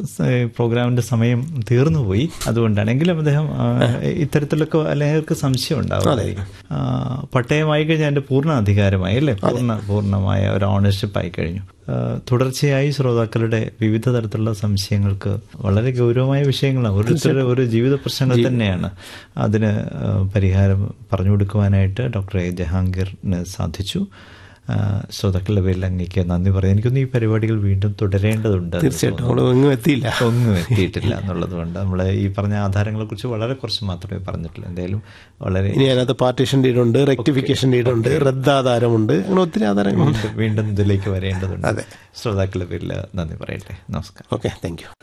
സ- പ്രോഗ്രാമിന്റെ സമയം തീർന്നുപോയി അതുകൊണ്ടാണെങ്കിലും അദ്ദേഹം ആ, ഇത്തരത്തിലൊക്കെ അല്ലെങ്കിൽ സംശയം ഉണ്ടാവും ആ, പട്ടയമായി കഴിഞ്ഞാൽ അതിന്റെ പൂർണ്ണ അധികാരമായി അല്ലേ പൂർണ്ണ പൂർണ്ണമായ ഒരു ഓണർഷിപ്പ് ആയി കഴിഞ്ഞു ആ, തുടർച്ചയായി ശ്രോതാക്കളുടെ വിവിധ തരത്തിലുള്ള സംശയങ്ങൾക്ക് വളരെ ഗൗരവമായ വിഷയങ്ങളാണ് ഓരോരുത്തരുടെ ഒരു ജീവിത പ്രശ്നങ്ങൾ തന്നെയാണ് അതിന് ആ, പരിഹാരം പറഞ്ഞു കൊടുക്കുവാനായിട്ട് ഡോക്ടർ എ ജഹാംഗീറിന് സാധിച്ചു ആ, ശ്രോതാക്കളുടെ പേരിൽ അങ്ങേക്ക് നന്ദി പറയാം എനിക്കൊന്ന് ഈ പരിപാടികൾ വീണ്ടും തുടരേണ്ടതുണ്ട് തീർച്ചയായിട്ടും നമ്മൾ എങ്ങും എത്തിയില്ല ഒന്നും എത്തിയിട്ടില്ല എന്നുള്ളത് കൊണ്ട് നമ്മൾ ഈ പറഞ്ഞ ആധാരങ്ങളെ കുറിച്ച് വളരെ കുറച്ച് മാത്രമേ പറഞ്ഞിട്ടുള്ളൂ എന്തായാലും വളരെ ഇനി അതിനകത്ത് പാർട്ടീഷൻ ഡീഡുണ്ട് റെക്ടിഫിക്കേഷൻ ഡീഡുണ്ട് റദ്ദാധാരമുണ്ട് അങ്ങനെ ഒത്തിരി ആധാരങ്ങളുണ്ട് വീണ്ടും വീണ്ടും ഇതിലേക്ക് വരേണ്ടതുണ്ട് ശ്രോതാക്കളുടെ പേരിൽ നന്ദി പറയട്ടെ നമസ്കാരം ഓക്കെ താങ്ക് യു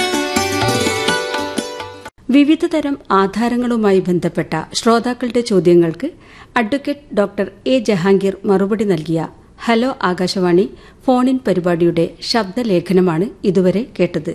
വിവിധ തരം ആധാരങ്ങളുമായി ബന്ധപ്പെട്ട ശ്രോതാക്കളുടെ ചോദ്യങ്ങൾക്ക് അഡ്വക്കേറ്റ് ഡോക്ടർ എ ജഹാംഗീർ മറുപടി നൽകിയ ഹലോ ആകാശവാണി ഫോണിൻ പരിപാടിയുടെ ശബ്ദലേഖനമാണ് ഇതുവരെ കേട്ടത്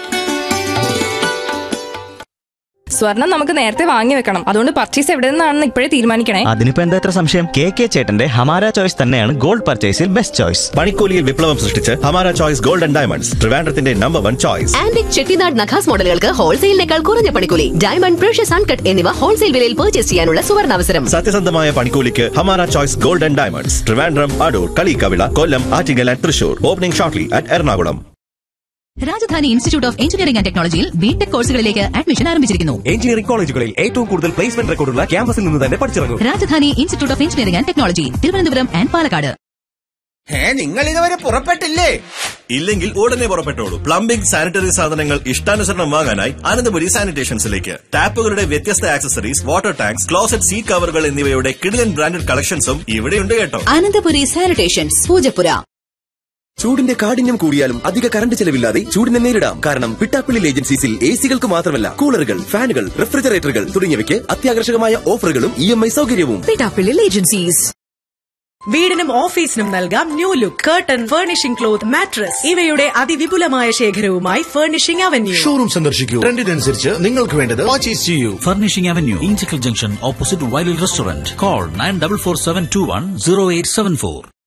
സ്വർണം നമുക്ക് നേരത്തെ വാങ്ങി വെക്കണം അതുകൊണ്ട് പർച്ചേസ് എവിടെ നിന്നാണെന്ന് ഇപ്പോഴേ തീരുമാനിക്കണേ അതിനിപ്പോ എന്താ ഇത്ര സംശയം കെ കെ ചേട്ടന്റെ ഹമാര ചോയ്സ് തന്നെയാണ് ഗോൾഡ് പർച്ചേസിൽ ബെസ്റ്റ് ചോയ്സ് പണിക്കൂലിയിൽ വിപ്ലവം സൃഷ്ടിച്ച് Hamara choice gold and diamonds ട്രിവാൻഡ്രത്തിന്റെ number one choice antique Chettinad നഖാസ് മോഡലുകൾക്ക് ഹോൾസെയിലിനേക്കാൾ കുറഞ്ഞ പണിക്കൂലി ഡയമണ്ട് പ്രഷ്യസ് അൺകട്ട് എന്നിവ ഹോൾസെയിൽ വിലയിൽ പർച്ചേസ് ചെയ്യാനുള്ള സുവർണാവസരം സത്യസന്ധമായ പണിക്കൂലിക്ക് Hamara choice gold and diamonds Trivandrum Adoor Kallikkavila Kollam Attingal and Thrissur opening shortly at Ernakulam Rajadhani institute of engineering and ടെക്നോളജിയിൽ ബിടെക് കോഴ്സുകളിലേക്ക് അഡ്മിഷൻ ആരംഭിച്ചിരിക്കുന്നു എഞ്ചിനീയറിംഗ് കോളേജുകളിൽ ഏറ്റവും കൂടുതൽ പ്ലേസ്മെന്റ് റെക്കോർഡുള്ള ക്യാമ്പസിൽ നിന്ന് തന്നെ പഠിച്ചിറങ്ങും Rajadhani institute of engineering and technology Thiruvananthapuram and Palakkad ഏ നിങ്ങൾ ഇതുവരെ പുറപ്പെട്ടില്ലേ ഇല്ലെങ്കിൽ ഉടനെ പുറപ്പെട്ടോളൂ പ്ലംബിംഗ് സാനിറ്ററി സാധനങ്ങൾ ഇഷ്ടാനുസരണം വാങ്ങാനായി അനന്തപുരി സാനിറ്റേഷൻസിലേക്ക് ടാപ്പുകളുടെ വ്യത്യസ്ത accessories water tanks closet seat കവറുകൾ എന്നിവയുടെ കിടിലൻ ബ്രാൻഡഡ് കളക്ഷൻസും ഇവിടെയുണ്ട് കേട്ടോ അനന്തപുരി സാനിറ്റേഷൻസ് പൂജപ്പുര ചൂടിന്റെ കാഠിന്യം കൂടിയാലും അധിക കറണ്ട് ചെലവില്ലാതെ ചൂടിനെ നേരിടാം കാരണം പിട്ടാപ്പിള്ളി ഏജൻസീസിൽ എ സികൾക്ക് മാത്രമല്ല കൂളറുകൾ ഫാനുകൾ റെഫ്രിജറേറ്ററുകൾ തുടങ്ങിയവയ്ക്ക് അത്യാകർഷകമായ ഓഫറുകളും ഇ എം ഐ സൗകര്യവും പിട്ടാപ്പിള്ളി ഏജൻസീസ് വീടിനും ഓഫീസിനും നൽകാം new look curtain furnishing cloth mattress ഇവയുടെ അതിവിപുലമായ ശേഖരവുമായി ഫർണിഷിംഗ് അവന്യൂ ഷോറൂം സന്ദർശിക്കൂ ട്രെൻഡിനനുസരിച്ച് നിങ്ങൾക്ക് വേണ്ടത് പർച്ചേസ് ചെയ്യൂ Furnishing Avenue, Inchicle Junction, opposite Wiley Restaurant. Call 9447210874.